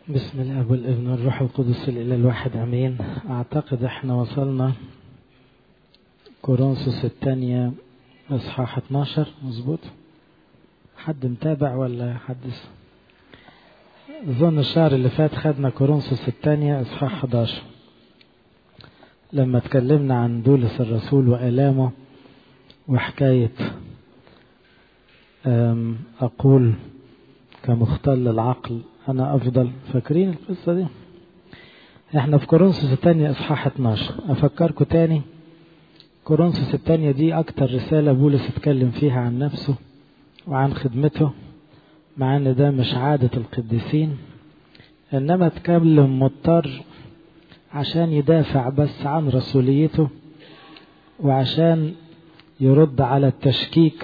بسم الاب والابن والروح القدس الاله الواحد امين اعتقد احنا وصلنا كورنثوس الثانية اصحاح 12 مظبوط حد متابع ولا حد اظن الشهر اللي فات خدنا كورنثوس الثانية اصحاح 11 لما اتكلمنا عن بولس الرسول والامه وحكاية اقول كمختل العقل انا افضل فاكرين القصة دي احنا في كورنثوس الثانية اصحاح 12 افكركم تاني كورنثوس الثانية دي اكتر رسالة بولس اتكلم فيها عن نفسه وعن خدمته مع ان ده مش عادة القديسين انما اتكلم مضطر عشان يدافع بس عن رسوليته وعشان يرد على التشكيك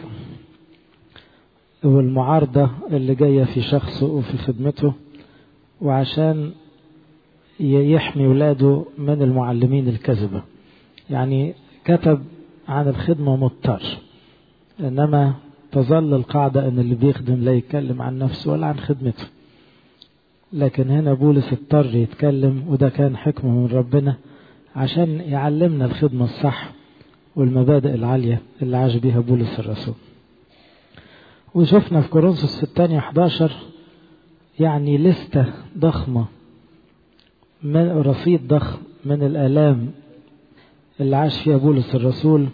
والمعارضة اللي جاية في شخصه وفي خدمته وعشان يحمي ولاده من المعلمين الكذبة يعني كتب عن الخدمة مضطر إنما تظل القاعدة أن اللي بيخدم لا يتكلم عن نفسه ولا عن خدمته لكن هنا بولس اضطر يتكلم وده كان حكمة من ربنا عشان يعلمنا الخدمة الصح والمبادئ العالية اللي عاش بيها بولس الرسول وشفنا في كورنثوس الثانية 11 يعني لستة ضخمة من رصيد ضخم من الآلام اللي عاش فيها بولس الرسول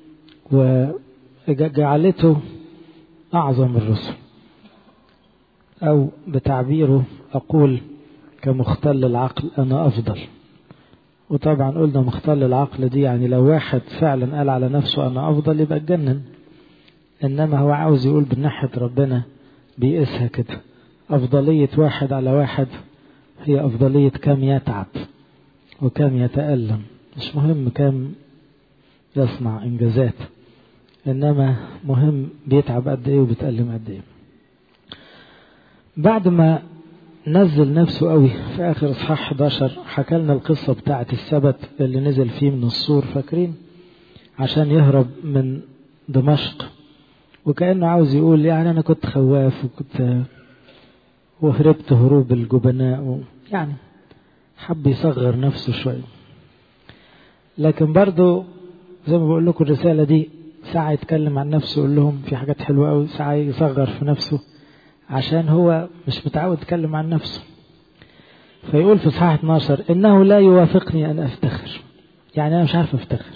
وجعلته أعظم الرسل أو بتعبيره أقول كمختل العقل أنا أفضل وطبعا قلنا مختل العقل دي يعني لو واحد فعلا قال على نفسه أنا أفضل يبقى اتجنن إنما هو عاوز يقول من ناحية ربنا بيقيسها كده أفضلية واحد على واحد هي أفضلية كم يتعب وكم يتألم مش مهم كم يصنع إنجازات إنما مهم بيتعب قد إيه وبيتألم قد إيه بعد ما نزل نفسه قوي في آخر إصحاح 11 حكى لنا القصة بتاعة السبت اللي نزل فيه من السور فاكرين عشان يهرب من دمشق وكأنه عاوز يقول يعني أنا كنت خواف وكنت وهربت هروب الجبناء و... يعني حب يصغر نفسه شوية لكن برضه زي ما بقول لكم الرسالة دي ساعة يتكلم عن نفسه يقول لهم في حاجات حلوة أوي ساعة يصغر في نفسه عشان هو مش متعود يتكلم عن نفسه فيقول في صحاح 12 إنه لا يوافقني أن أفتخر يعني أنا مش عارف أفتخر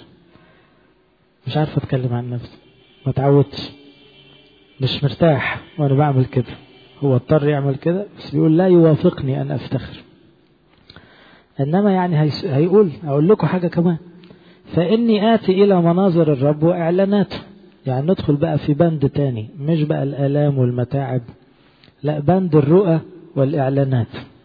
مش عارف أتكلم عن نفسي ما تعودتش مش مرتاح وأنا بعمل كده هو اضطر يعمل كده بس بيقول لا يوافقني أن أفتخر إنما يعني هيقول أقول لكم حاجة كمان فإني آتي إلى مناظر الرب وإعلاناته يعني ندخل بقى في بند تاني مش بقى الآلام والمتاعب لا بند الرؤى والإعلانات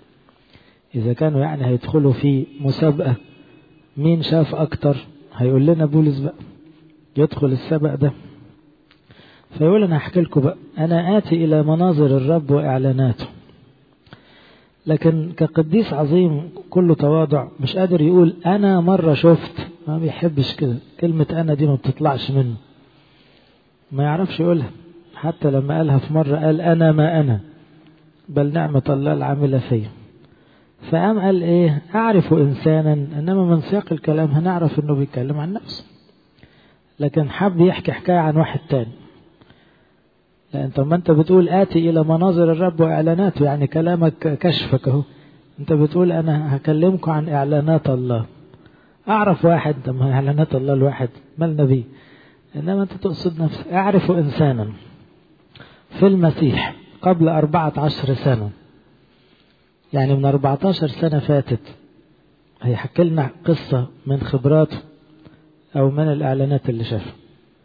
إذا كانوا يعني هيدخلوا في مسابقة مين شاف أكتر هيقول لنا بولس بقى يدخل السبق ده فيقول أنا أحكي لكم بقى أنا آتي إلى مناظر الرب وإعلاناته لكن كقديس عظيم كله تواضع مش قادر يقول أنا مرة شفت ما بيحبش كده كلمة أنا دي ما بتطلعش منه ما يعرفش يقولها حتى لما قالها في مرة قال أنا ما أنا بل نعمة الله العاملة فيا فقام قال إيه أعرف إنسانا إنما من سياق الكلام هنعرف إنه بيتكلم عن نفسه لكن حب يحكي حكاية عن واحد تاني لأن طب ما أنت بتقول آتي إلى مناظر الرب وإعلاناته يعني كلامك كشفك أهو أنت بتقول أنا هكلمكم عن إعلانات الله أعرف واحد طب ما إعلانات الله الواحد ما النبي إنما أنت تقصد نفسك أعرف إنسانا في المسيح قبل أربعة عشر سنة يعني من أربعة عشر سنة فاتت هيحكي لنا قصة من خبراته أو من الإعلانات اللي شافها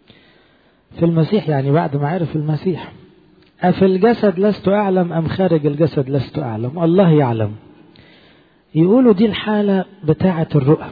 في المسيح يعني بعد ما عرف المسيح أفي الجسد لست أعلم أم خارج الجسد لست أعلم الله يعلم يقولوا دي الحالة بتاعة الرؤى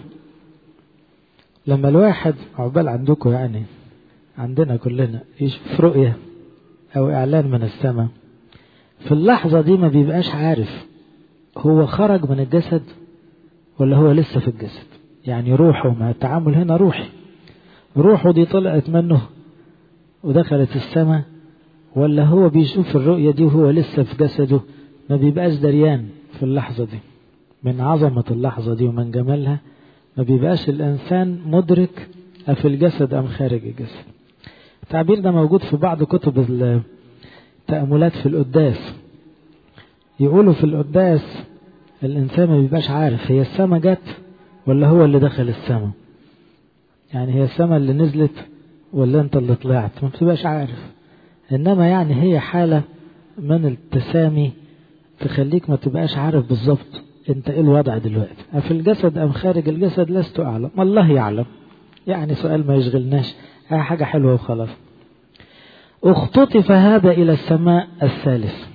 لما الواحد عقبال عندكم يعني عندنا كلنا يشوف رؤية أو إعلان من السماء في اللحظة دي ما بيبقاش عارف هو خرج من الجسد ولا هو لسه في الجسد يعني روحه ما التعامل هنا روحي روحه دي طلعت منه ودخلت السماء ولا هو بيشوف الرؤية دي وهو لسه في جسده ما بيبقاش دريان في اللحظة دي من عظمة اللحظة دي ومن جمالها ما بيبقاش الإنسان مدرك أفي الجسد أم خارج الجسد التعبير ده موجود في بعض كتب التأملات في القداس يقولوا في القداس الإنسان ما بيبقاش عارف هي السما جت ولا هو اللي دخل السما يعني هي السما اللي نزلت ولا أنت اللي طلعت ما بتبقاش عارف إنما يعني هي حالة من التسامي تخليك ما تبقاش عارف بالظبط انت ايه الوضع دلوقتي في الجسد ام خارج الجسد لست اعلم الله يعلم يعني سؤال ما يشغلناش اه حاجة حلوة وخلاص اختطف هذا الى السماء الثالث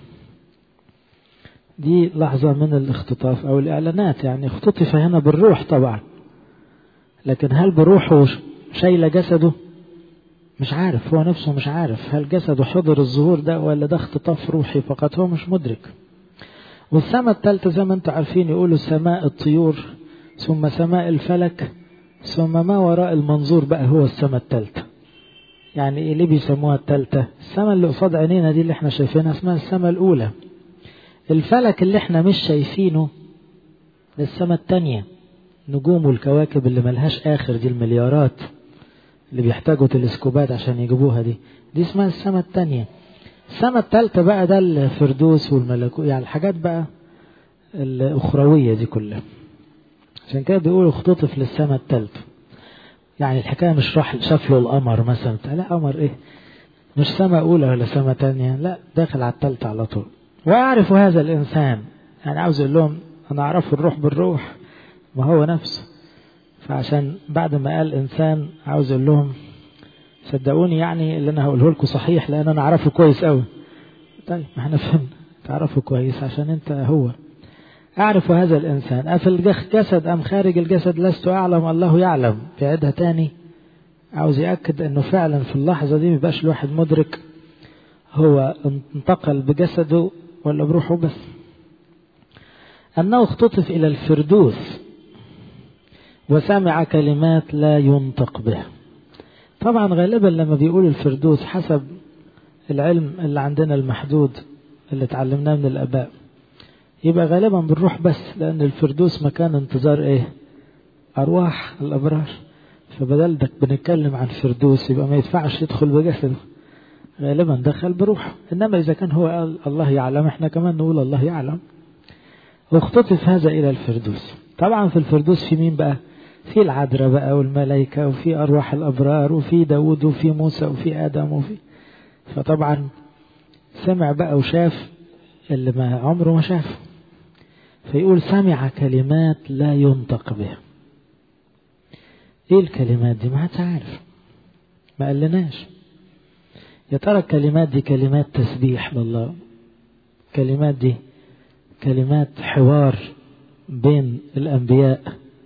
دي لحظة من الاختطاف او الاعلانات يعني اختطف هنا بالروح طبعا لكن هل بروحه شايلة جسده مش عارف هو نفسه مش عارف هل جسده حضر الظهور ده ولا ده اختطاف روحي فقط هو مش مدرك والسماء الثالثة زي ما انتم عارفين يقولوا سماء الطيور ثم سماء الفلك ثم ما وراء المنظور بقى هو السماء الثالثة يعني ايه ليه بيسموها الثالثة السماء اللي قصاد عينينا دي اللي احنا شايفينها اسمها السماء الأولى الفلك اللي احنا مش شايفينه السماء الثانية نجوم والكواكب اللي ملهاش آخر دي المليارات اللي بيحتاجوا تلسكوبات عشان يجيبوها دي دي اسمها السماء الثانية السماء الثالثة بقى ده الفردوس والملكوت يعني الحاجات بقى الأخروية دي كلها عشان كده بيقولوا اختطف للسماء الثالثة يعني الحكاية مش راح شاف له القمر مثلا لا قمر ايه مش سماء أولى ولا سماء تانية لا داخل على الثالثة على طول ويعرف هذا الإنسان يعني عاوز يقول لهم أنا أعرف الروح بالروح ما هو نفسه فعشان بعد ما قال إنسان عاوز يقول لهم صدقوني يعني اللي انا هقوله لكم صحيح لان انا اعرفه كويس قوي طيب ما احنا فهمنا تعرفه كويس عشان انت هو اعرف هذا الانسان افي الجسد ام خارج الجسد لست اعلم الله يعلم يعيدها تاني عاوز ياكد انه فعلا في اللحظه دي ميبقاش الواحد مدرك هو انتقل بجسده ولا بروحه بس انه اختطف الى الفردوس وسمع كلمات لا ينطق به طبعا غالبا لما بيقول الفردوس حسب العلم اللي عندنا المحدود اللي اتعلمناه من الاباء يبقى غالبا بنروح بس لان الفردوس مكان انتظار ايه ارواح الابرار فبدل ده بنتكلم عن فردوس يبقى ما يدفعش يدخل بجسده غالبا دخل بروحه انما اذا كان هو قال الله يعلم احنا كمان نقول الله يعلم واختطف هذا الى الفردوس طبعا في الفردوس في مين بقى في العذراء بقى والملائكة وفي أرواح الأبرار وفي داود وفي موسى وفي آدم وفي فطبعا سمع بقى وشاف اللي ما عمره ما شافه فيقول سمع كلمات لا ينطق بها ايه الكلمات دي ما عارف ما قالناش يا ترى الكلمات دي كلمات تسبيح لله كلمات دي كلمات حوار بين الأنبياء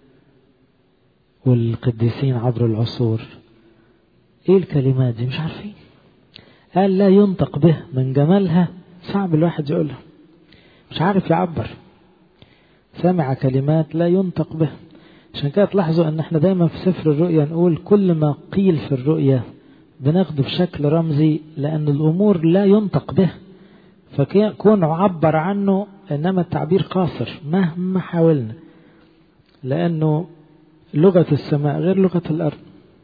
والقديسين عبر العصور ايه الكلمات دي مش عارفين قال لا ينطق به من جمالها صعب الواحد يقولها مش عارف يعبر سمع كلمات لا ينطق به عشان كده تلاحظوا ان احنا دايما في سفر الرؤيا نقول كل ما قيل في الرؤيا بناخده بشكل رمزي لان الامور لا ينطق به فكون عبر عنه انما التعبير قاصر مهما حاولنا لانه لغة السماء غير لغة الأرض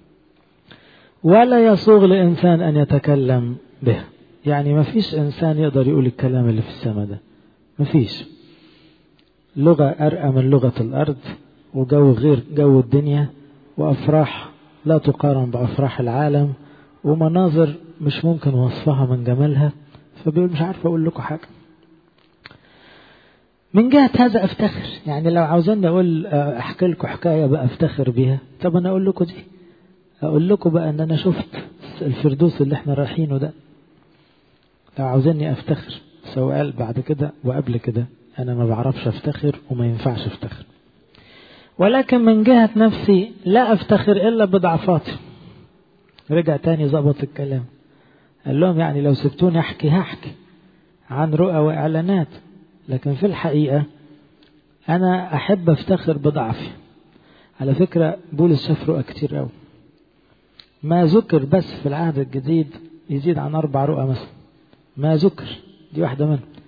ولا يصوغ لإنسان أن يتكلم به يعني ما فيش إنسان يقدر يقول الكلام اللي في السماء ده ما فيش لغة أرقى من لغة الأرض وجو غير جو الدنيا وأفراح لا تقارن بأفراح العالم ومناظر مش ممكن وصفها من جمالها فبيقول مش عارف أقول لكم حاجة من جهة هذا أفتخر يعني لو عاوزاني أقول أحكي لكم حكاية بقى أفتخر بيها طب أنا أقول لكم دي أقول لكم بقى أن أنا شفت الفردوس اللي احنا رايحينه ده لو عاوزاني أفتخر سواء بعد كده وقبل كده أنا ما بعرفش أفتخر وما ينفعش أفتخر ولكن من جهة نفسي لا أفتخر إلا بضعفاتي رجع تاني ظبط الكلام قال لهم يعني لو سبتوني أحكي هحكي عن رؤى وإعلانات لكن في الحقيقة أنا أحب أفتخر بضعفي على فكرة بولس شاف رؤى كتير أوي ما ذكر بس في العهد الجديد يزيد عن أربع رؤى مثلا ما ذكر دي واحدة منهم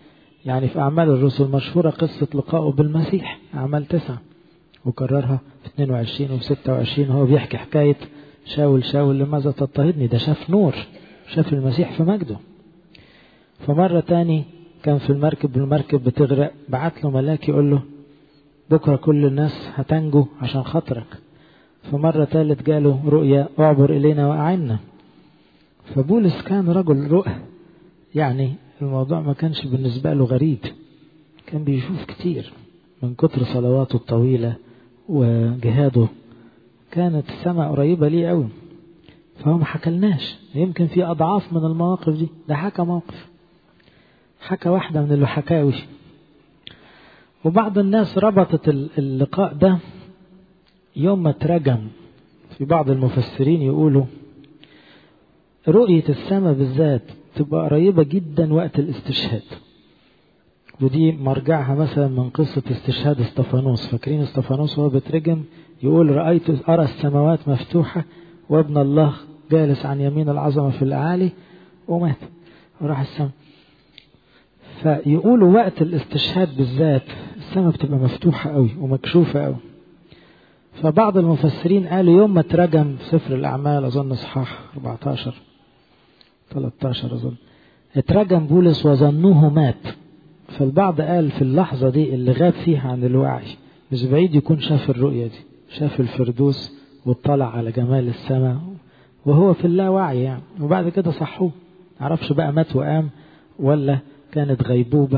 يعني في أعمال الرسل مشهورة قصة لقائه بالمسيح أعمال تسعة وكررها في 22 و 26 هو بيحكي حكاية شاول شاول لماذا تضطهدني ده شاف نور شاف المسيح في مجده فمرة تاني كان في المركب المركب بتغرق بعت له ملاك يقول له بكرة كل الناس هتنجو عشان خاطرك فمرة تالت جاله رؤيا اعبر إلينا وأعنا فبولس كان رجل رؤى يعني الموضوع ما كانش بالنسبة له غريب كان بيشوف كتير من كتر صلواته الطويلة وجهاده كانت السماء قريبة ليه قوي فهو ما حكلناش يمكن في أضعاف من المواقف دي ده حكى موقف حكى واحدة من الحكاوي وبعض الناس ربطت اللقاء ده يوم ما ترجم في بعض المفسرين يقولوا رؤية السماء بالذات تبقى قريبة جدا وقت الاستشهاد ودي مرجعها مثلا من قصة استشهاد استفانوس فاكرين استفانوس وهو بترجم يقول رأيت أرى السماوات مفتوحة وابن الله جالس عن يمين العظمة في الأعالي ومات وراح السماء فيقولوا وقت الاستشهاد بالذات السماء بتبقى مفتوحة قوي ومكشوفة قوي فبعض المفسرين قالوا يوم ما ترجم سفر الأعمال أظن إصحاح 14 13 أظن اترجم بولس وظنوه مات فالبعض قال في اللحظة دي اللي غاب فيها عن الوعي مش بعيد يكون شاف الرؤية دي شاف الفردوس واطلع على جمال السماء وهو في اللاوعي يعني وبعد كده صحوه معرفش بقى مات وقام ولا كانت غيبوبة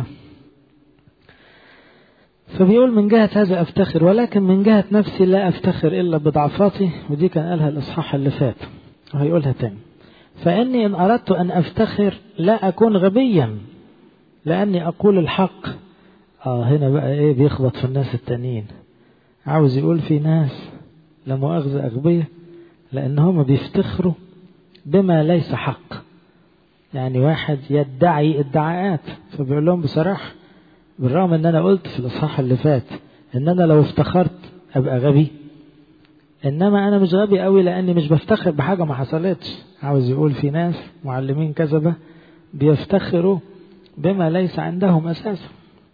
فبيقول من جهة هذا أفتخر ولكن من جهة نفسي لا أفتخر إلا بضعفاتي ودي كان قالها الإصحاح اللي فات وهيقولها تاني فإني إن أردت أن أفتخر لا أكون غبيا لأني أقول الحق آه هنا بقى إيه بيخبط في الناس التانيين عاوز يقول في ناس لا مؤاخذة أغبية لأن هم بيفتخروا بما ليس حق يعني واحد يدعي ادعاءات فبيقول لهم بصراحة بالرغم ان انا قلت في الاصحاح اللي فات ان انا لو افتخرت ابقى غبي انما انا مش غبي قوي لاني مش بفتخر بحاجة ما حصلتش عاوز يقول في ناس معلمين كذبة بيفتخروا بما ليس عندهم اساسا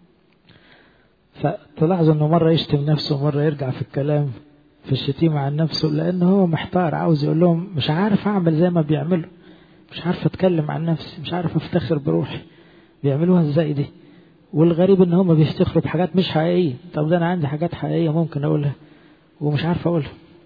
فتلاحظوا انه مرة يشتم نفسه ومرة يرجع في الكلام في الشتيمة عن نفسه لانه هو محتار عاوز يقول لهم مش عارف اعمل زي ما بيعملوا مش عارف اتكلم عن نفسي مش عارف افتخر بروحي بيعملوها ازاي دي والغريب ان هم بيفتخروا بحاجات مش حقيقيه طب ده انا عندي حاجات حقيقيه ممكن اقولها ومش عارف اقولها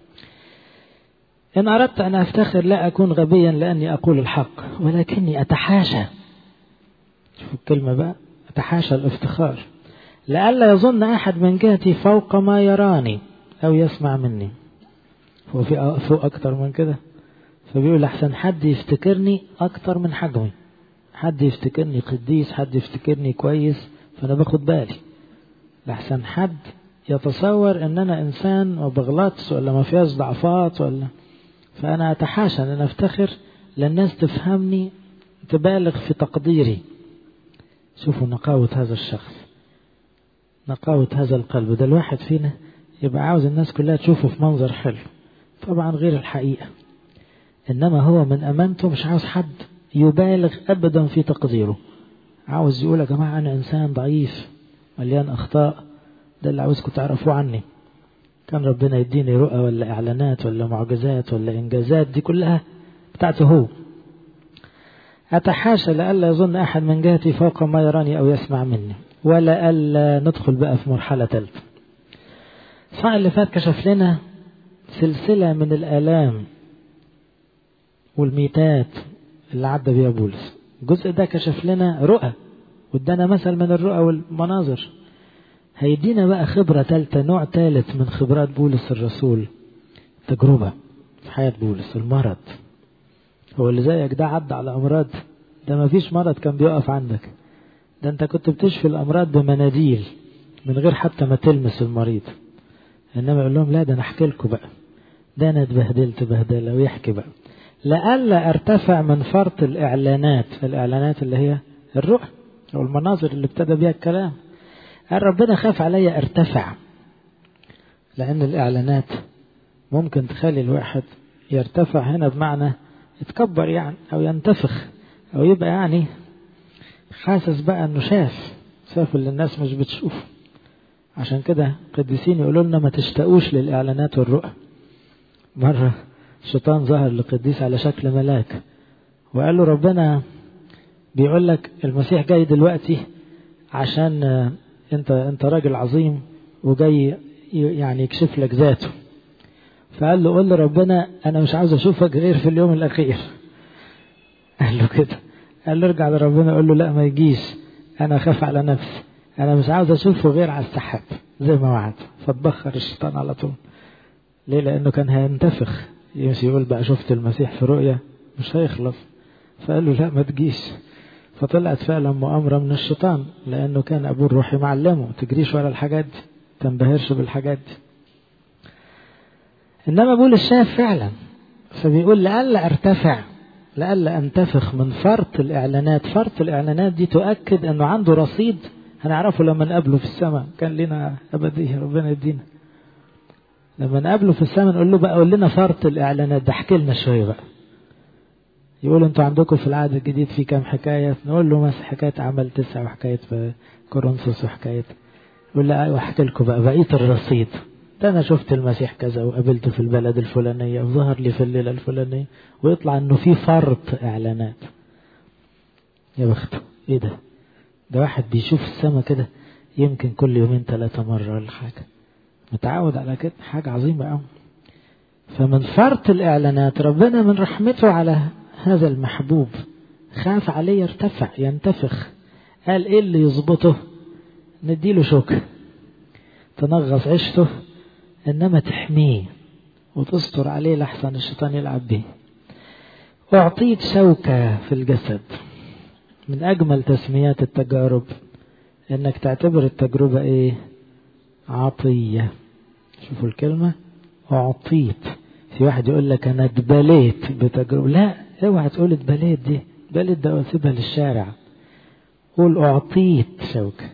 ان اردت ان افتخر لا اكون غبيا لاني اقول الحق ولكني اتحاشى شوفوا الكلمه بقى اتحاشى الافتخار لئلا يظن احد من جهتي فوق ما يراني او يسمع مني هو في فوق اكتر من كده فبيقول احسن حد يفتكرني اكتر من حجمي حد يفتكرني قديس حد يفتكرني كويس فانا باخد بالي لحسن حد يتصور ان انا انسان ما بغلطش ولا ما فيهاش ضعفات ولا فانا اتحاشى ان انا افتخر للناس تفهمني تبالغ في تقديري شوفوا نقاوة هذا الشخص نقاوة هذا القلب ده الواحد فينا يبقى عاوز الناس كلها تشوفه في منظر حلو طبعا غير الحقيقة إنما هو من أمانته مش عاوز حد يبالغ أبدا في تقديره عاوز يقول يا جماعة أنا إنسان ضعيف مليان أخطاء ده اللي عاوزكم تعرفوه عني كان ربنا يديني رؤى ولا إعلانات ولا معجزات ولا إنجازات دي كلها بتاعته هو أتحاشى لألا يظن أحد من جهتي فوق ما يراني أو يسمع مني ولا ألا ندخل بقى في مرحلة ثالثة الصاع اللي فات كشف لنا سلسلة من الآلام والميتات اللي عدى بيها بولس الجزء ده كشف لنا رؤى وادانا مثل من الرؤى والمناظر هيدينا بقى خبرة ثالثة نوع ثالث من خبرات بولس الرسول تجربة في حياة بولس المرض هو اللي زيك ده عدى على أمراض ده ما فيش مرض كان بيقف عندك ده انت كنت بتشفي الأمراض بمناديل من غير حتى ما تلمس المريض إنما يقول لهم لا ده أنا أحكي لكم بقى ده أنا اتبهدلت بهدلة ويحكي بقى لئلا ارتفع من فرط الإعلانات الإعلانات اللي هي الرؤى أو المناظر اللي ابتدى بيها الكلام قال ربنا خاف عليا ارتفع لأن الإعلانات ممكن تخلي الواحد يرتفع هنا بمعنى يتكبر يعني أو ينتفخ أو يبقى يعني حاسس بقى إنه شاف شاف اللي الناس مش بتشوفه عشان كده قديسين يقولوا لنا ما تشتاقوش للإعلانات والرؤى مرة الشيطان ظهر لقديس على شكل ملاك وقال له ربنا بيقول لك المسيح جاي دلوقتي عشان انت انت راجل عظيم وجاي يعني يكشف لك ذاته فقال له قول لربنا انا مش عاوز اشوفك غير في اليوم الاخير قال له كده قال له ارجع لربنا قول له لا ما يجيش انا اخاف على نفسي انا مش عاوز اشوفه غير على السحاب زي ما وعد فتبخر الشيطان على طول ليه لانه كان هينتفخ يمشي يقول بقى شفت المسيح في رؤيا مش هيخلص فقال له لا ما تجيش فطلعت فعلا مؤامرة من الشيطان لأنه كان أبوه الروحي معلمه تجريش ورا الحاجات دي تنبهرش بالحاجات دي إنما بولس شاف فعلا فبيقول لألا أرتفع لألا أنتفخ من فرط الإعلانات فرط الإعلانات دي تؤكد أنه عنده رصيد هنعرفه لما نقابله في السماء كان لنا أبدية ربنا يدينا لما نقابله في السماء نقول له بقى قول لنا فرط الإعلانات ده احكي لنا شوية بقى يقول انتوا عندكم في العهد الجديد في كام حكاية نقول له مثلا حكاية عمل تسعة وحكاية كورنثوس وحكاية يقول لا ايوه احكي لكم بقى بقية الرصيد ده انا شفت المسيح كذا وقابلته في البلد الفلانية وظهر لي في الليلة الفلانية ويطلع انه في فرط اعلانات يا بخته ايه ده ده واحد بيشوف السما كده يمكن كل يومين ثلاثة مرة ولا حاجة متعود على كده حاجة عظيمة قوي فمن فرط الإعلانات ربنا من رحمته على هذا المحبوب خاف عليه يرتفع ينتفخ قال ايه اللي يظبطه نديله شوكة تنغص عيشته انما تحميه وتستر عليه لحسن الشيطان يلعب بيه اعطيت شوكة في الجسد من اجمل تسميات التجارب انك تعتبر التجربة ايه عطية شوفوا الكلمة اعطيت في واحد يقول لك انا اتبليت بتجربة لا اوعى تقول اتبليت دي اتبليت ده واسيبها للشارع قول اعطيت شوكة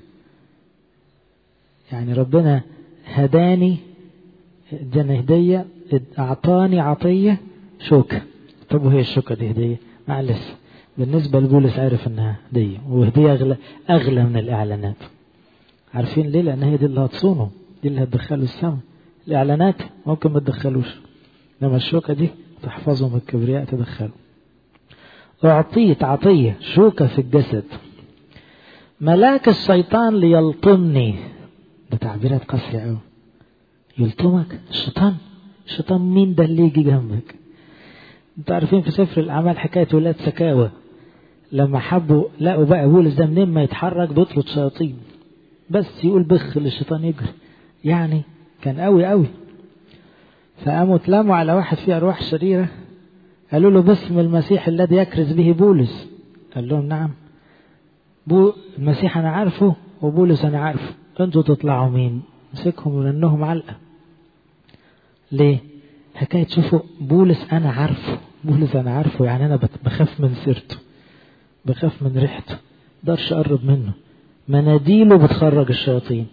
يعني ربنا هداني اداني هدية اعطاني عطية شوكة طب وهي الشوكة دي هدية معلش بالنسبة لبولس عارف انها هدية وهدية اغلى اغلى من الاعلانات عارفين ليه لان هي دي اللي هتصونه دي اللي هتدخله السما الاعلانات ممكن ما تدخلوش انما الشوكة دي تحفظه من الكبرياء تدخله أعطيت عطية شوكة في الجسد ملاك الشيطان ليلطمني ده تعبيرات قاسية أوي يلطمك الشيطان الشيطان مين ده اللي يجي جنبك انتوا عارفين في سفر الأعمال حكاية ولاد سكاوى لما حبوا لقوا بقى بولس ده منين ما يتحرك بيطلب شياطين بس يقول بخ للشيطان يجري يعني كان قوي قوي فقاموا اتلموا على واحد فيه أرواح شريرة قالوا له باسم المسيح الذي يكرز به بولس قال لهم نعم بو المسيح أنا عارفه وبولس أنا عارفه أنتوا تطلعوا مين مسكهم ولأنهم علقة ليه حكاية شوفوا بولس أنا عارفه بولس أنا عارفه يعني أنا بخاف من سيرته بخاف من ريحته مقدرش أقرب منه مناديله بتخرج الشياطين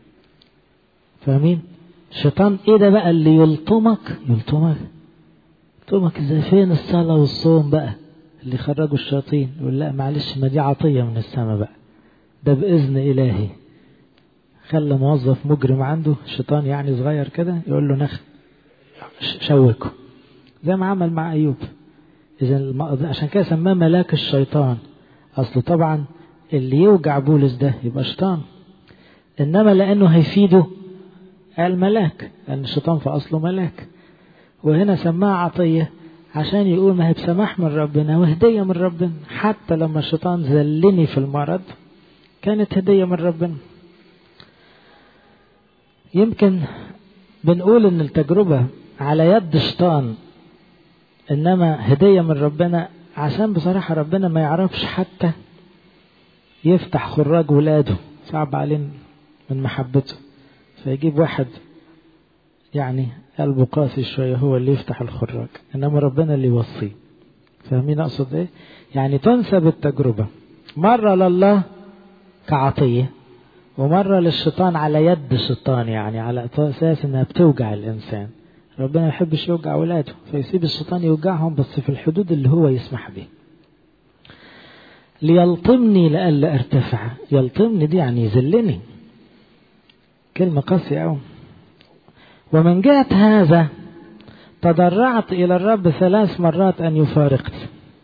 فاهمين الشيطان ايه ده بقى اللي يلطمك يلطمك يلطمك ازاي فين الصلاة والصوم بقى اللي خرجوا الشياطين يقول لا معلش ما دي عطية من السماء بقى ده بإذن إلهي خلى موظف مجرم عنده الشيطان يعني صغير كده يقول له نخ شوكه زي ما عمل مع أيوب إذا عشان كده سماه ملاك الشيطان أصله طبعا اللي يوجع بولس ده يبقى شيطان إنما لأنه هيفيده قال ملاك لأن الشيطان في أصله ملاك وهنا سماها عطية عشان يقول ما هي بسماح من ربنا وهدية من ربنا حتى لما الشيطان ذلني في المرض كانت هدية من ربنا يمكن بنقول ان التجربة على يد شيطان انما هدية من ربنا عشان بصراحة ربنا ما يعرفش حتى يفتح خراج ولاده صعب علينا من محبته فيجيب واحد يعني قلبه قاسي شوية هو اللي يفتح الخراج إنما ربنا اللي يوصيه فاهمين أقصد إيه؟ يعني تنسب التجربة مرة لله كعطية ومرة للشيطان على يد الشيطان يعني على أساس إنها بتوجع الإنسان ربنا ما يحبش يوجع ولاده فيسيب الشيطان يوجعهم بس في الحدود اللي هو يسمح به ليلطمني لئلا ارتفع يلطمني دي يعني يذلني كلمة قاسية أوي ومن جهة هذا تضرعت إلى الرب ثلاث مرات أن يفارقني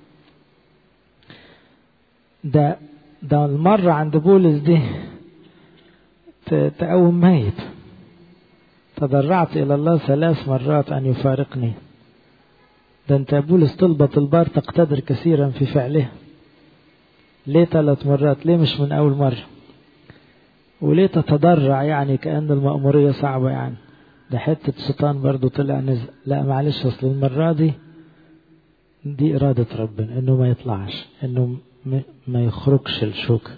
ده ده المرة عند بولس دي تقوم ميت تضرعت إلى الله ثلاث مرات أن يفارقني ده أنت يا بولس طلبة البار تقتدر كثيرا في فعله ليه ثلاث مرات ليه مش من أول مرة وليه تتضرع يعني كأن المأمورية صعبة يعني ده حتة شيطان برضو طلع نزل لا معلش أصل المرة دي دي إرادة ربنا إنه ما يطلعش إنه ما يخرجش الشوك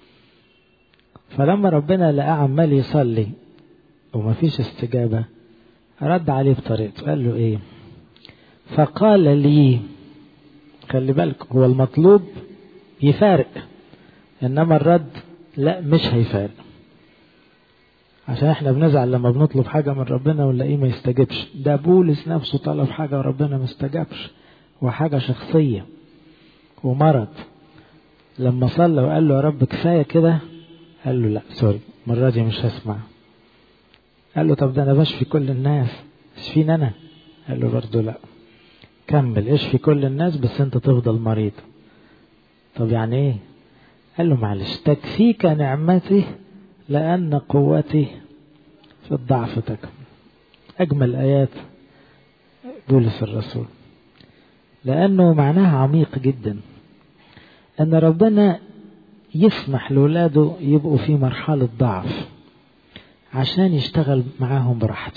فلما ربنا لقاه عمال يصلي وما فيش استجابة رد عليه بطريقته قال له ايه فقال لي خلي بالك هو المطلوب يفارق انما الرد لا مش هيفارق عشان احنا بنزعل لما بنطلب حاجة من ربنا ونلاقيه ما يستجبش ده بولس نفسه طلب حاجة وربنا ما استجابش وحاجة شخصية ومرض لما صلى وقال له يا رب كفاية كده قال له لا سوري المرة دي مش هسمع قال له طب ده انا بشفي كل الناس اشفيني انا قال له برضه لا كمل اشفي كل الناس بس انت تفضل مريض طب يعني ايه قال له معلش تكفيك نعمتي لأن قوتي في الضعف تكمن أجمل آيات بولس الرسول لأنه معناها عميق جدا أن ربنا يسمح لولاده يبقوا في مرحلة ضعف عشان يشتغل معاهم براحته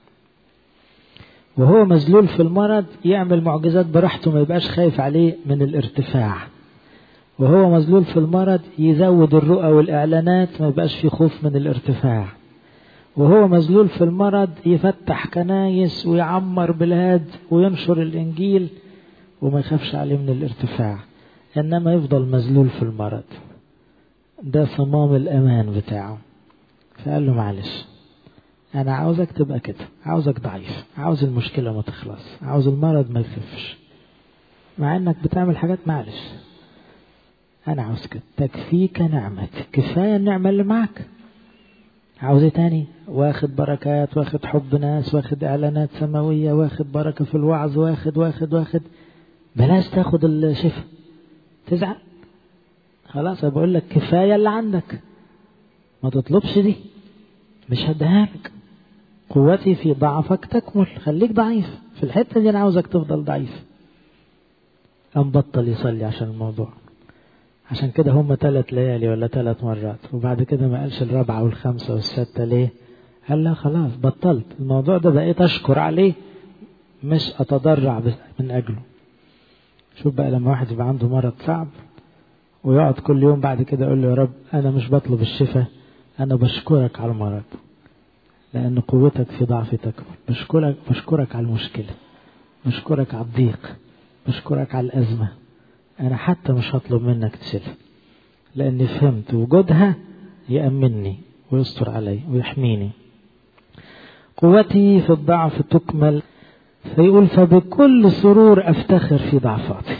وهو مذلول في المرض يعمل معجزات براحته ما يبقاش خايف عليه من الارتفاع وهو مذلول في المرض يزود الرؤى والإعلانات ما يبقاش في خوف من الارتفاع وهو مذلول في المرض يفتح كنايس ويعمر بلاد وينشر الإنجيل وما يخافش عليه من الارتفاع إنما يفضل مذلول في المرض ده صمام الأمان بتاعه فقال له معلش أنا عاوزك تبقى كده عاوزك ضعيف عاوز المشكلة ما تخلص عاوز المرض ما يخفش مع إنك بتعمل حاجات معلش أنا عاوز كده تكفيك نعمتي كفاية النعمة اللي معك عاوز ايه تاني واخد بركات واخد حب ناس واخد اعلانات سماوية واخد بركة في الوعظ واخد واخد واخد بلاش تاخد الشفاء تزعل خلاص بقول لك كفاية اللي عندك ما تطلبش دي مش هديها لك قوتي في ضعفك تكمل خليك ضعيف في الحتة دي أنا عاوزك تفضل ضعيف قام بطل يصلي عشان الموضوع عشان كده هم ثلاث ليالي ولا ثلاث مرات وبعد كده ما قالش الرابعة والخامسة والستة ليه قال لا خلاص بطلت الموضوع ده بقيت أشكر عليه مش أتضرع من أجله شوف بقى لما واحد يبقى عنده مرض صعب ويقعد كل يوم بعد كده يقول له يا رب أنا مش بطلب الشفاء أنا بشكرك على المرض لأن قوتك في ضعفي تكبر بشكرك بشكرك على المشكلة بشكرك على الضيق بشكرك على الأزمة أنا حتى مش هطلب منك تشيلها لأني فهمت وجودها يأمنني ويستر علي ويحميني قوتي في الضعف تكمل فيقول فبكل سرور أفتخر في ضعفاتي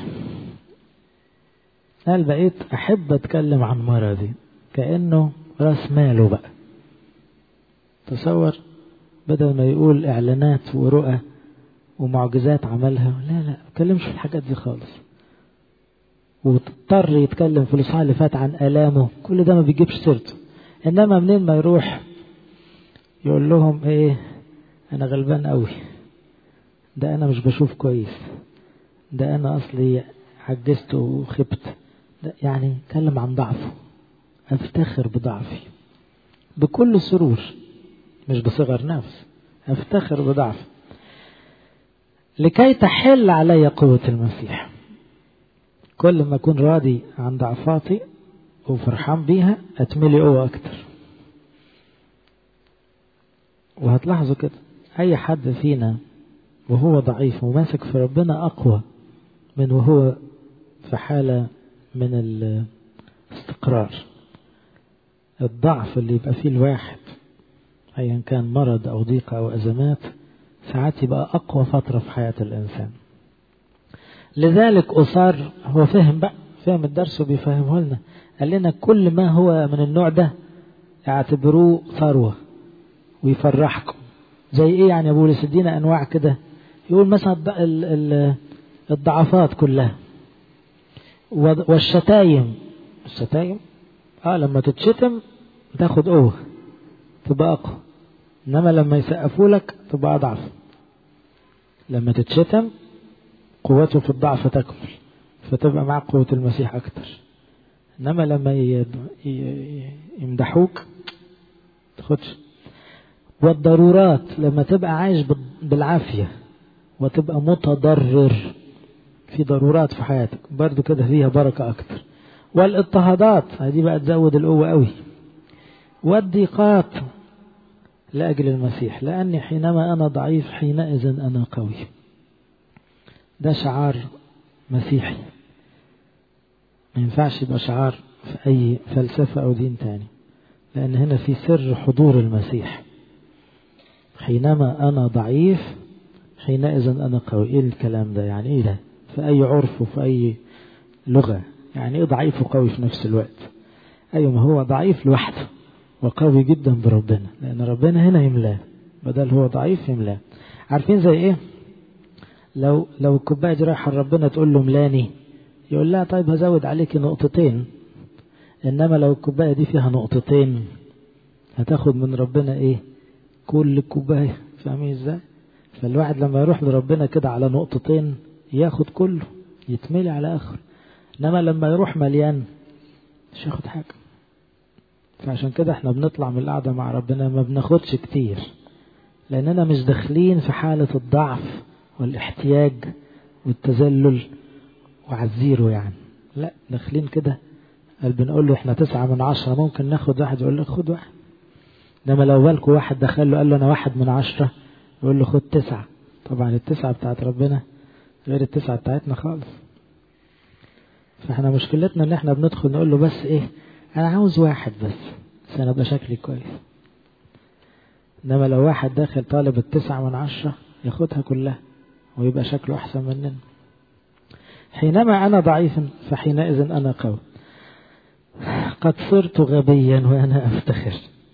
قال بقيت أحب أتكلم عن مرضي كأنه راس ماله بقى تصور بدل ما يقول إعلانات ورؤى ومعجزات عملها لا لا ما تكلمش في الحاجات دي خالص واضطر يتكلم في الإصحاح اللي فات عن آلامه كل ده ما بيجيبش سيرته إنما منين ما يروح يقول لهم إيه أنا غلبان قوي ده أنا مش بشوف كويس ده أنا أصلي عجزت وخبت ده يعني اتكلم عن ضعفه أفتخر بضعفي بكل سرور مش بصغر نفس أفتخر بضعفي لكي تحل علي قوة المسيح كل ما أكون راضي عن ضعفاتي وفرحان بيها أتملي قوة أكتر وهتلاحظوا كده أي حد فينا وهو ضعيف وماسك في ربنا أقوى من وهو في حالة من الاستقرار الضعف اللي يبقى فيه الواحد أيا كان مرض أو ضيق أو أزمات ساعات يبقى أقوى فترة في حياة الإنسان لذلك أصر هو فهم بقى فهم الدرس وبيفهمه لنا قال لنا كل ما هو من النوع ده اعتبروه ثروة ويفرحكم زي ايه يعني يا بولس ادينا انواع كده يقول مثلا الضعفات كلها والشتايم الشتايم اه لما تتشتم تاخد قوة تبقى اقوى انما لما يسقفوا لك تبقى اضعف لما تتشتم قوته في الضعف تكمل فتبقى معك قوة المسيح أكتر إنما لما يمدحوك تاخدش والضرورات لما تبقى عايش بالعافية وتبقى متضرر في ضرورات في حياتك برضو كده فيها بركة أكتر والاضطهادات هذه بقى تزود القوة قوي والضيقات لأجل المسيح لأني حينما أنا ضعيف حينئذ أنا قوي ده شعار مسيحي ما ينفعش يبقى شعار في أي فلسفة أو دين تاني لأن هنا في سر حضور المسيح حينما أنا ضعيف حينئذ أنا قوي إيه الكلام ده يعني إيه ده في أي عرف وفي أي لغة يعني إيه ضعيف وقوي في نفس الوقت أيوة ما هو ضعيف لوحده وقوي جدا بربنا لأن ربنا هنا يملاه بدل هو ضعيف يملاه عارفين زي إيه لو لو الكوباية دي رايحة لربنا تقول له ملاني يقول لها طيب هزود عليك نقطتين إنما لو الكوباية دي فيها نقطتين هتاخد من ربنا إيه كل الكوباية فاهمين إزاي فالواحد لما يروح لربنا كده على نقطتين ياخد كله يتملي على آخر إنما لما يروح مليان مش ياخد حاجة فعشان كده احنا بنطلع من القعدة مع ربنا ما بناخدش كتير لأننا مش داخلين في حالة الضعف والاحتياج والتذلل وعزيره يعني لا داخلين كده قال بنقول له احنا تسعة من عشرة ممكن ناخد واحد يقول لك خد واحد انما لو بالكوا واحد دخل له قال له انا واحد من عشرة يقول له خد تسعة طبعا التسعة بتاعت ربنا غير التسعة بتاعتنا خالص فاحنا مشكلتنا ان احنا بندخل نقول له بس ايه انا عاوز واحد بس بس انا ابقى شكلي كويس انما لو واحد داخل طالب التسعة من عشرة ياخدها كلها ويبقى شكله احسن مننا حينما انا ضعيف فحينئذ انا قوي قد صرت غبيا وانا افتخر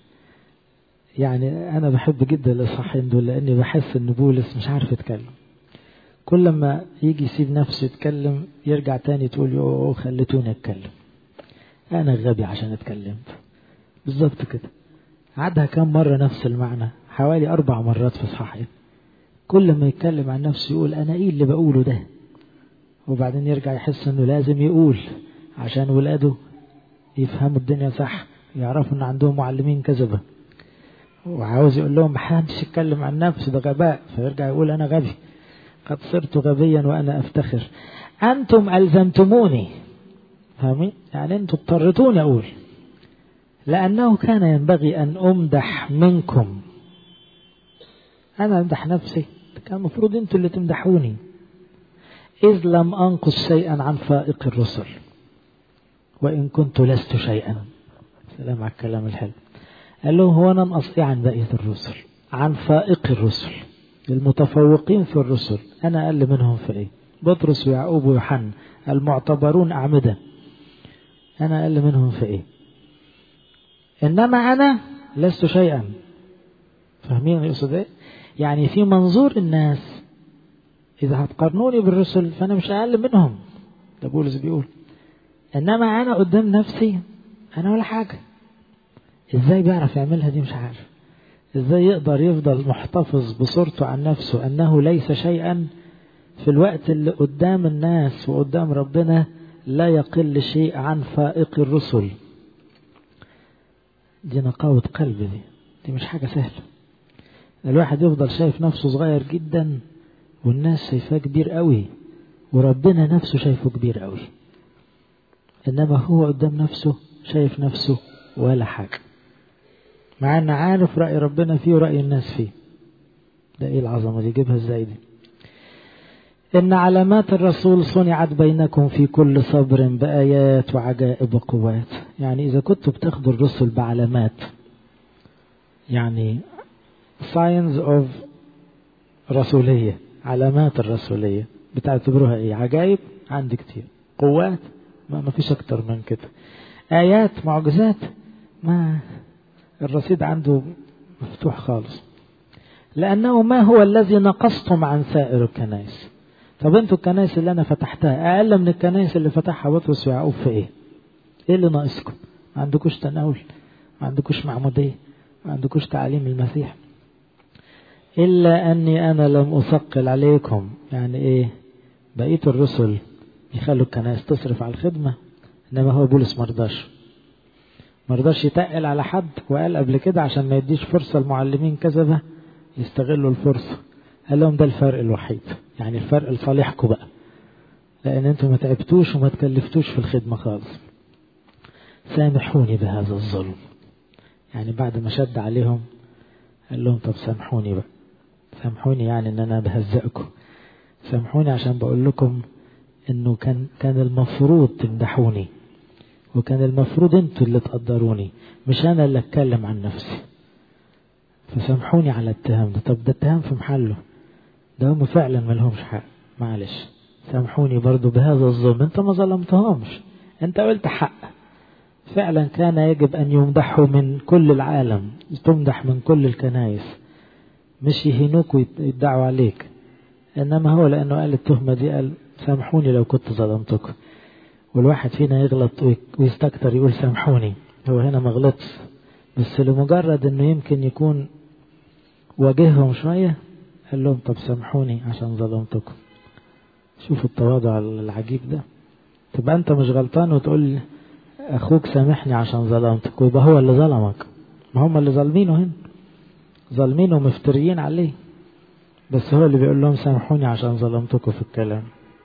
يعني انا بحب جدا الاصحاحين دول لاني بحس ان بولس مش عارف يتكلم كل ما يجي يسيب نفسه يتكلم يرجع تاني تقول يوه خليتوني اتكلم انا غبي عشان اتكلمت بالظبط كده عادها كم مرة نفس المعنى حوالي أربع مرات في صحيح كل ما يتكلم عن نفسه يقول أنا إيه اللي بقوله ده وبعدين يرجع يحس إنه لازم يقول عشان ولاده يفهموا الدنيا صح يعرفوا إن عندهم معلمين كذبة وعاوز يقول لهم محدش يتكلم عن نفسه ده غباء فيرجع يقول أنا غبي قد صرت غبيا وأنا أفتخر أنتم ألزمتموني فاهمين يعني أنتم اضطرتوني أقول لأنه كان ينبغي أن أمدح منكم أنا أمدح نفسي كان المفروض أنتوا اللي تمدحوني إذ لم أنقص شيئا عن فائق الرسل وإن كنت لست شيئا سلام على الكلام الحلو قال لهم هو أنا نقص إيه عن بقية الرسل عن فائق الرسل المتفوقين في الرسل أنا أقل منهم في إيه بطرس ويعقوب ويوحنا المعتبرون أعمدة أنا أقل منهم في إيه إنما أنا لست شيئا فاهمين يقصد إيه يعني في منظور الناس إذا هتقارنوني بالرسل فأنا مش أقل منهم ده بولس بيقول إنما أنا قدام نفسي أنا ولا حاجة إزاي بيعرف يعملها دي مش عارف إزاي يقدر يفضل محتفظ بصورته عن نفسه أنه ليس شيئا في الوقت اللي قدام الناس وقدام ربنا لا يقل شيء عن فائق الرسل دي نقاوة قلب دي دي مش حاجة سهلة الواحد يفضل شايف نفسه صغير جدا والناس شايفاه كبير قوي وربنا نفسه شايفه كبير قوي انما هو قدام نفسه شايف نفسه ولا حاجة مع ان عارف رأي ربنا فيه ورأي الناس فيه ده ايه العظمة دي جيبها ازاي دي إن علامات الرسول صنعت بينكم في كل صبر بآيات وعجائب وقوات يعني إذا كنتوا بتاخدوا الرسل بعلامات يعني signs of رسولية علامات الرسولية بتعتبروها إيه عجائب عندي كتير قوات ما فيش أكتر من كده آيات معجزات ما الرصيد عنده مفتوح خالص لأنه ما هو الذي نقصتم عن سائر الكنائس طب انتوا الكنائس اللي أنا فتحتها أقل من الكنائس اللي فتحها بطرس ويعقوب في إيه؟ إيه اللي ناقصكم؟ ما عندكوش تناول ما عندكوش معمودية ما عندكوش تعليم المسيح إلا أني أنا لم أثقل عليكم يعني إيه بقية الرسل يخلوا الكنائس تصرف على الخدمة إنما هو بولس مرضاش مرضاش يتقل على حد وقال قبل كده عشان ما يديش فرصة المعلمين كذبة يستغلوا الفرصة قال لهم ده الفرق الوحيد يعني الفرق لصالحكم بقى لأن أنتم ما تعبتوش وما تكلفتوش في الخدمة خالص سامحوني بهذا الظلم يعني بعد ما شد عليهم قال لهم طب سامحوني بقى سامحوني يعني ان انا بهزقكم سامحوني عشان بقول لكم انه كان كان المفروض تمدحوني وكان المفروض انتوا اللي تقدروني مش انا اللي اتكلم عن نفسي فسامحوني على الاتهام ده طب ده اتهام في محله ده هم فعلا ما لهمش حق معلش سامحوني برضو بهذا الظلم انت ما ظلمتهمش انت قلت حق فعلا كان يجب أن يمدحوا من كل العالم تمدح من كل الكنائس مش يهينوك ويدعوا عليك إنما هو لأنه قال التهمة دي قال سامحوني لو كنت ظلمتكم والواحد فينا يغلط ويستكتر يقول سامحوني هو هنا ما غلطش بس لمجرد انه يمكن يكون واجههم شوية قال لهم طب سامحوني عشان ظلمتكم شوفوا التواضع العجيب ده تبقى انت مش غلطان وتقول اخوك سامحني عشان ظلمتك ويبقى هو اللي ظلمك ما هم اللي ظالمينه هنا ظالمينه ومفتريين عليه بس هو اللي بيقول لهم سامحوني عشان ظلمتكم في الكلام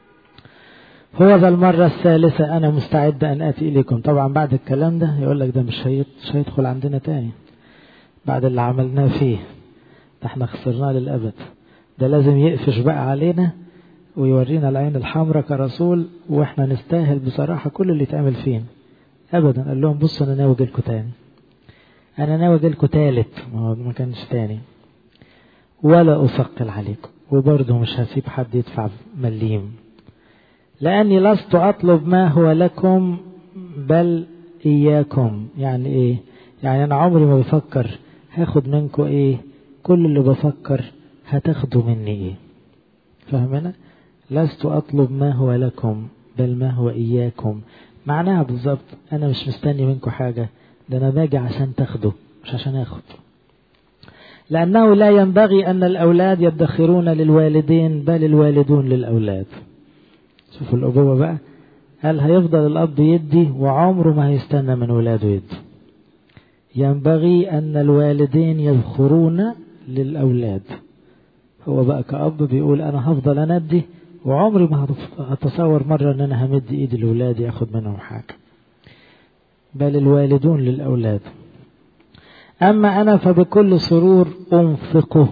هو ذا المرة الثالثة أنا مستعد أن آتي إليكم طبعا بعد الكلام ده يقول لك ده مش هيدخل عندنا تاني بعد اللي عملناه فيه ده احنا خسرناه للأبد ده لازم يقفش بقى علينا ويورينا العين الحمراء كرسول واحنا نستاهل بصراحة كل اللي يتعمل فينا ابدا قال لهم بصوا انا ناوي اجيلكوا تاني انا ناوي اجيلكوا تالت ما هو ما كانش تاني ولا اثقل عليكم وبرضه مش هسيب حد يدفع مليم لاني لست اطلب ما هو لكم بل اياكم يعني ايه يعني انا عمري ما بفكر هاخد منكم ايه كل اللي بفكر هتاخدوا مني ايه فاهمنا لست اطلب ما هو لكم بل ما هو اياكم معناها بالظبط انا مش مستني منكم حاجه ده انا باجي عشان تاخده مش عشان اخد لانه لا ينبغي ان الاولاد يدخرون للوالدين بل الوالدون للاولاد شوفوا الابوه بقى قال هيفضل الاب يدي وعمره ما هيستنى من ولاده يدي ينبغي ان الوالدين يذخرون للاولاد هو بقى كأب بيقول انا هفضل انا ادي وعمري ما هتصور مرة ان انا همد ايدي لاولادي اخد منهم حاجة بل الوالدون للاولاد اما انا فبكل سرور انفقه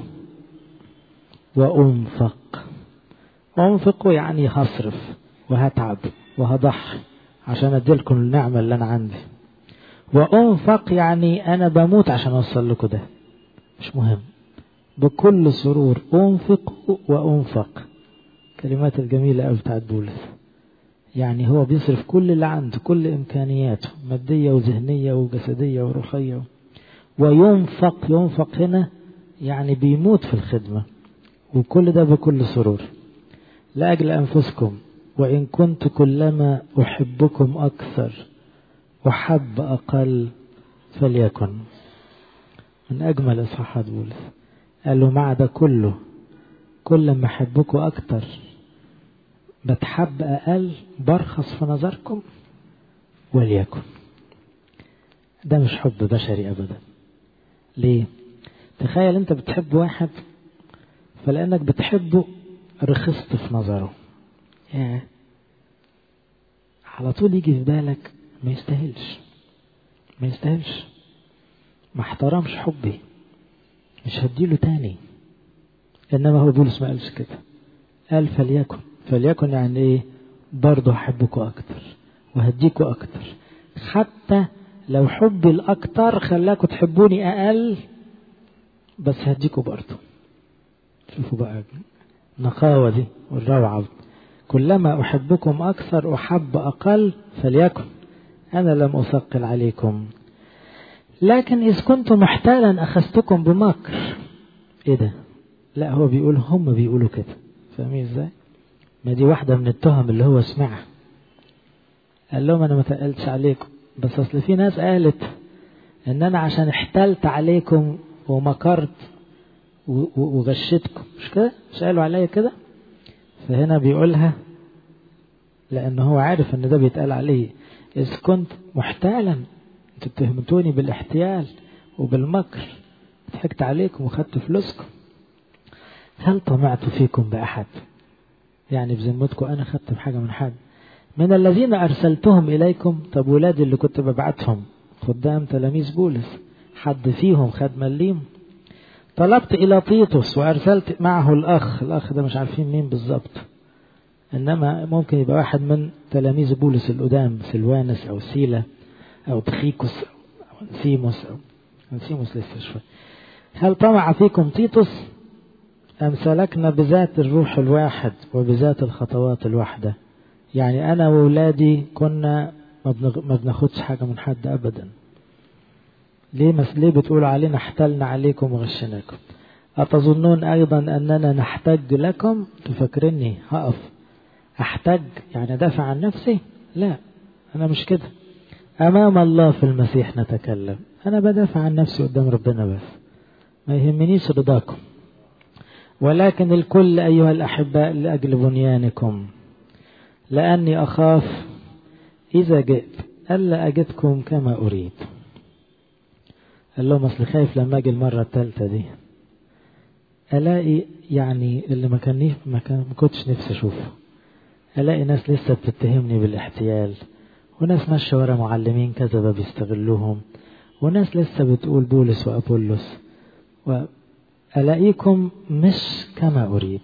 وانفق انفقه يعني هصرف وهتعب وهضحي عشان اديلكم النعمة اللي انا عندي وانفق يعني انا بموت عشان اوصل لكم ده مش مهم بكل سرور انفق وانفق الكلمات الجميلة أوي بتاعت بولس يعني هو بيصرف كل اللي عنده كل إمكانياته مادية وذهنية وجسدية وروحية وينفق ينفق هنا يعني بيموت في الخدمة وكل ده بكل سرور لأجل أنفسكم وإن كنت كلما أحبكم أكثر أحب أقل فليكن من أجمل إصحاحات بولس قال له مع ده كله كل ما أحبكم أكتر بتحب أقل برخص في نظركم وليكن ده مش حب بشري أبدا ليه تخيل أنت بتحب واحد فلأنك بتحبه رخصت في نظره ياه على طول يجي في بالك ما يستاهلش ما يستاهلش ما احترمش حبي مش هديله تاني انما هو بولس ما قالش كده قال فليكن فليكن يعني ايه برضه احبكم اكتر وهديكوا اكتر حتى لو حبي الاكتر خلاكوا تحبوني اقل بس هديكوا برضه شوفوا بقى النقاوة دي والروعة كلما أحبكم أكثر أحب أقل فليكن أنا لم أثقل عليكم لكن إذ كنت محتالا أخذتكم بمكر إيه ده لا هو بيقول هم بيقولوا كده فاهمين إزاي ما دي واحدة من التهم اللي هو سمعها قال لهم أنا ما تقلتش عليكم بس أصل في ناس قالت إن أنا عشان احتلت عليكم ومكرت وغشتكم مش كده مش قالوا عليا كده فهنا بيقولها لأن هو عارف إن ده بيتقال عليه إذ كنت محتالا انتوا اتهمتوني بالاحتيال وبالمكر ضحكت عليكم وخدت فلوسكم هل طمعت فيكم بأحد يعني بذمتكم أنا خدت بحاجة من حد من الذين أرسلتهم إليكم طب ولادي اللي كنت ببعتهم خدام تلاميذ بولس حد فيهم خد مليم طلبت إلى طيطس وأرسلت معه الأخ الأخ ده مش عارفين مين بالظبط إنما ممكن يبقى واحد من تلاميذ بولس القدام سلوانس أو سيلا أو تخيكوس أو أنسيموس أو أنسيموس لسه شوي هل طمع فيكم تيتوس أم سلكنا بذات الروح الواحد وبذات الخطوات الواحدة يعني أنا وولادي كنا ما بناخدش حاجة من حد أبدا ليه مس ليه بتقولوا علينا احتلنا عليكم وغشناكم أتظنون أيضا أننا نحتج لكم تفكرني هقف أحتج يعني دافع عن نفسي لا أنا مش كده أمام الله في المسيح نتكلم أنا بدافع عن نفسي قدام ربنا بس ما يهمنيش رضاكم ولكن الكل أيها الأحباء لأجل بنيانكم لأني أخاف إذا جئت ألا أجدكم كما أريد قال لهم أصل خايف لما أجي المرة الثالثة دي ألاقي يعني اللي ما كان ما, كان ما كنتش نفسي أشوفه ألاقي ناس لسه بتتهمني بالاحتيال وناس ماشية ورا معلمين كذبة بيستغلوهم وناس لسه بتقول بولس وأبولس وألاقيكم مش كما أريد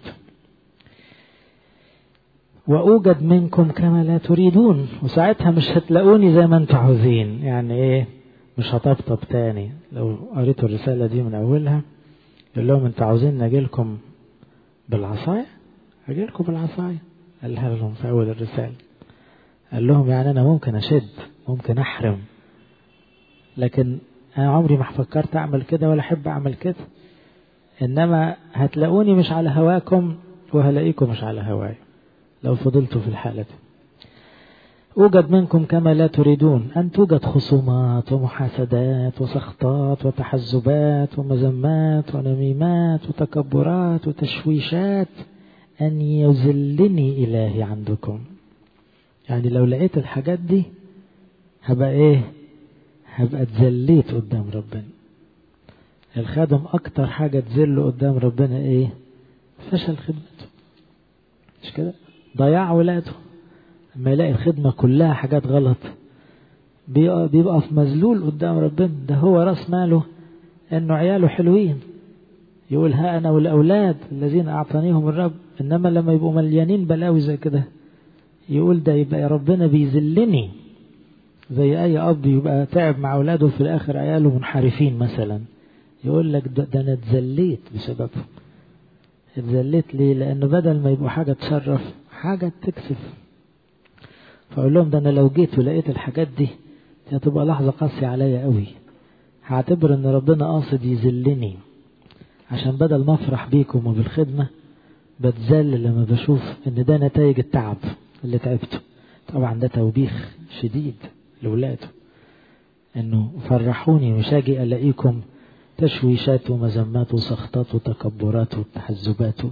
وأوجد منكم كما لا تريدون وساعتها مش هتلاقوني زي ما انتوا عاوزين يعني ايه مش هطبطب تاني لو قريتوا الرسالة دي من أولها يقول لهم انتوا عاوزين نجي لكم بالعصاية أجي لكم بالعصاية قالها لهم في أول الرسالة قال لهم يعني أنا ممكن أشد ممكن أحرم لكن أنا عمري ما فكرت أعمل كده ولا أحب أعمل كده إنما هتلاقوني مش على هواكم وهلاقيكم مش على هواي لو فضلتوا في الحالة دي أوجد منكم كما لا تريدون أن توجد خصومات ومحاسدات وسخطات وتحزبات ومذمات ونميمات وتكبرات وتشويشات أن يذلني إلهي عندكم يعني لو لقيت الحاجات دي هبقى إيه هبقى اتذليت قدام ربنا الخادم أكتر حاجة تذله قدام ربنا إيه فشل خدمته مش كده ضياع ولاده لما يلاقي الخدمة كلها حاجات غلط بيبقى في مذلول قدام ربنا ده هو راس ماله انه عياله حلوين يقول ها انا والاولاد الذين اعطانيهم الرب انما لما يبقوا مليانين بلاوي زي كده يقول ده يبقى يا ربنا بيذلني زي اي اب يبقى تعب مع اولاده في الاخر عياله منحرفين مثلا يقول لك ده, ده انا اتذليت بسببهم اتذليت ليه لانه بدل ما يبقوا حاجه تشرف حاجه تكسف فأقول لهم ده أنا لو جيت ولقيت الحاجات دي دي هتبقى لحظة قاسية عليا قوي هعتبر إن ربنا قاصد يذلني عشان بدل ما أفرح بيكم وبالخدمة بتذل لما بشوف إن ده نتائج التعب اللي تعبته طبعا ده توبيخ شديد لولاده إنه فرحوني مش هاجي ألاقيكم تشويشات ومذمات وسخطات وتكبرات وتحزبات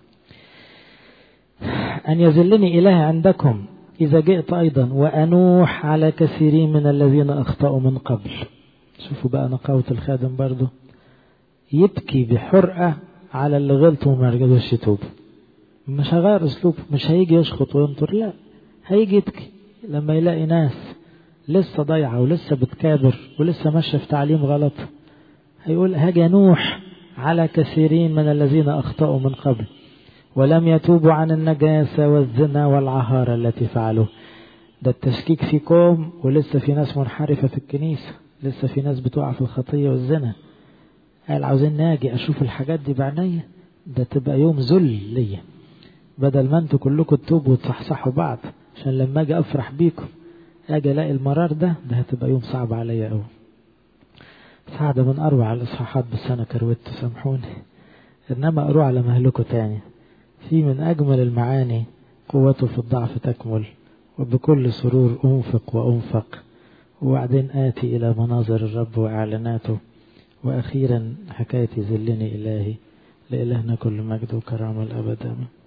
أن يذلني إله عندكم إذا جئت أيضا وأنوح على كثيرين من الذين أخطأوا من قبل شوفوا بقى نقاوة الخادم برضه يبكي بحرقة على اللي غلطوا وما رجعوش يتوبوا مش هغير أسلوب مش هيجي يشخط وينطر لا هيجي يبكي لما يلاقي ناس لسه ضايعة ولسه بتكابر ولسه ماشية في تعليم غلط هيقول هاجي أنوح على كثيرين من الذين أخطأوا من قبل ولم يتوبوا عن النجاسة والزنا والعهارة التي فعلوا ده التشكيك في كوم ولسه في ناس منحرفة في الكنيسة لسه في ناس بتقع في الخطية والزنا قال عاوزين ناجي أشوف الحاجات دي بعينيا ده تبقى يوم ذل ليا بدل ما انتوا كلكم تتوبوا وتصحصحوا بعض عشان لما اجي افرح بيكم اجي الاقي المرار ده ده هتبقى يوم صعب عليا قوي سعادة من اروع الاصحاحات بس انا كروت سامحوني انما اروح على مهلكه تاني في من اجمل المعاني قوته في الضعف تكمل وبكل سرور انفق وانفق وبعدين آتي إلى مناظر الرب وإعلاناته وأخيرا حكاية ذلني إلهي لإلهنا كل مجد وكرامة الأبد آمين